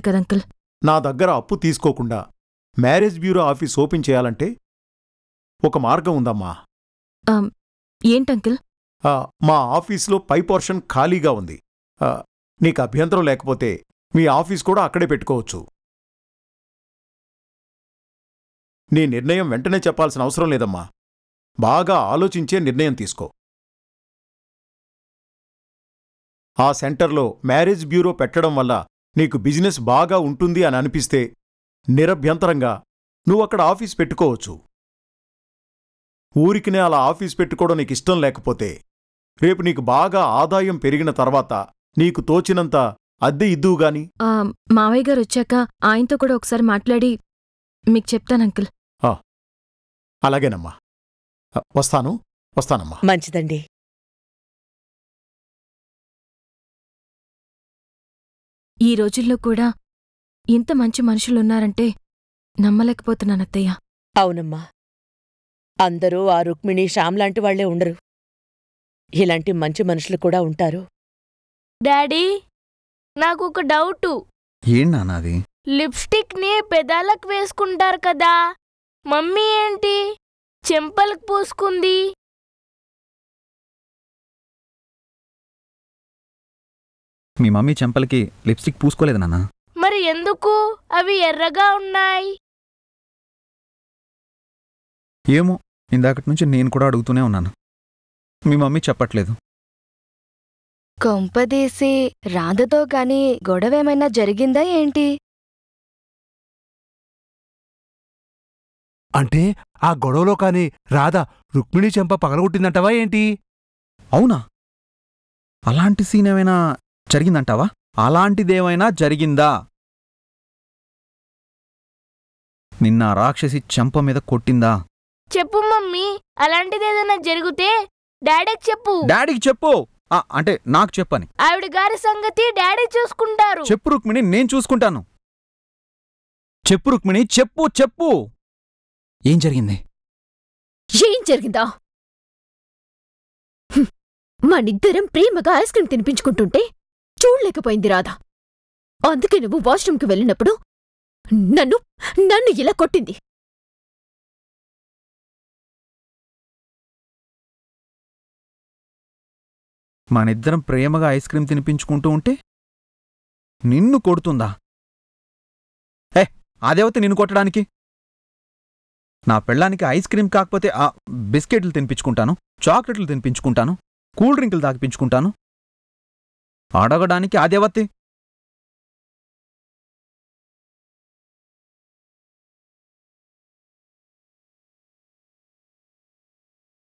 కదా అంకుల్ నా దగ్గర అప్పు తీసుకోకుండా మ్యారేజ్ బ్యూరో ఆఫీస్ ఓపెన్ చేయాలంటే ఒక మార్గం ఉందమ్మా ఏంటంకుల్ ఆ, మా ఆఫీస్లో పై పోర్షన్ ఖాళీగా ఉంది ఆ, నీకు అభ్యంతరం లేకపోతే మీ ఆఫీస్ కూడా అక్కడే పెట్టుకోవచ్చు నీ నిర్ణయం వెంటనే చెప్పాల్సిన అవసరం లేదమ్మా బాగా ఆలోచించే నిర్ణయం తీసుకో ఆ సెంటర్లో మ్యారేజ్ బ్యూరో పెట్టడం వల్ల నీకు బిజినెస్ బాగా ఉంటుంది అని అనిపిస్తే నిరభ్యంతరంగా నువ్వక్కడ ఆఫీస్ పెట్టుకోవచ్చు ఊరికినే అలా ఆఫీస్ పెట్టుకోవడం నీకు ఇష్టం లేకపోతే రేపు నీకు బాగా ఆదాయం పెరిగిన తర్వాత నీకు తోచినంత అద్దె ఇద్దువు గాని ఆ, మావయ్య గారు వచ్చాక ఆయనతో కూడా ఒకసారి మాట్లాడి మీకు చెప్తాను అంకుల్ అలాగేనమ్మా ఆ, వస్తాను వస్తానమ్మా మంచిదండి ఈ రోజుల్లో కూడా ఇంత మంచి మనుషులున్నారంటే నమ్మలేకపోతున్నాను అత్తయ్య అవునమ్మా అందరూ ఆ రుక్మిణి శ్యామ్ లాంటి వాళ్లే ఉండరు ఇలాంటి మంచి మనుషులు కూడా ఉంటారు డాడీ నాకు ఒక డౌటు ఏం నాన్నది లిప్స్టిక్ ని పెదాలకు వేసుకుంటారు కదా మమ్మీ ఏంటి చెంపలకు పూసుకుంది మీ మమ్మీ చెంపలకి లిప్స్టిక్ పూసుకోలేదు నాన్న మరి ఎందుకు అవి ఎర్రగా ఉన్నాయి ఏమో ఇందాకటి నుంచి నేను కూడా అడుగుతూనే ఉన్నాను మీ మమ్మీ చెప్పట్లేదు కొంపదీసి రాధతో గాని గొడవేమైనా జరిగిందా ఏంటి అంటే ఆ గొడవలో కాని రాధ రుక్మిణి చెంప పగలగొట్టిందంటవా ఏంటి అవునా అలాంటి సీన్ ఏమైనా జరిగిందంటావా అలాంటిదేమైనా జరిగిందా నిన్న ఆ రాక్షసి చెంప మీద కొట్టిందా చెప్పు మమ్మీ అలాంటిది ఏదైనా జరిగితే డాడీకి చెప్పు డాడీకి చెప్పు ఆ, అంటే నాకు చెప్పని ఆవిడ గారి సంగతి డాడీ చూసుకుంటారు చెప్పు రుక్మిణి నేను చూసుకుంటాను చెప్పు రుక్మిణి చెప్పు చెప్పు ఏం జరిగింది ఏం జరిగిందా హ్మ్. మనిద్దరం ప్రేమగా ఐస్ క్రీం తినిపించుకుంటుంటే చూడలేకపోయింది రాధ అందుకే నువ్వు వాష్రూమ్కి వెళ్ళినప్పుడు నన్ను నన్ను ఇలా కొట్టింది మనిద్దరం ప్రేమగా ఐస్ క్రీం తినిపించుకుంటూ ఉంటే నిన్ను కొడుతుందా ఏ అదేవతే నిన్ను కొట్టడానికి నా పెళ్ళానికి ఐస్ క్రీం కాకపోతే ఆ బిస్కెట్లు తినిపించుకుంటాను చాక్లెట్లు తినిపించుకుంటాను కూల్ డ్రింకులు తాగిపించుకుంటాను అడగడానికి అదేవతే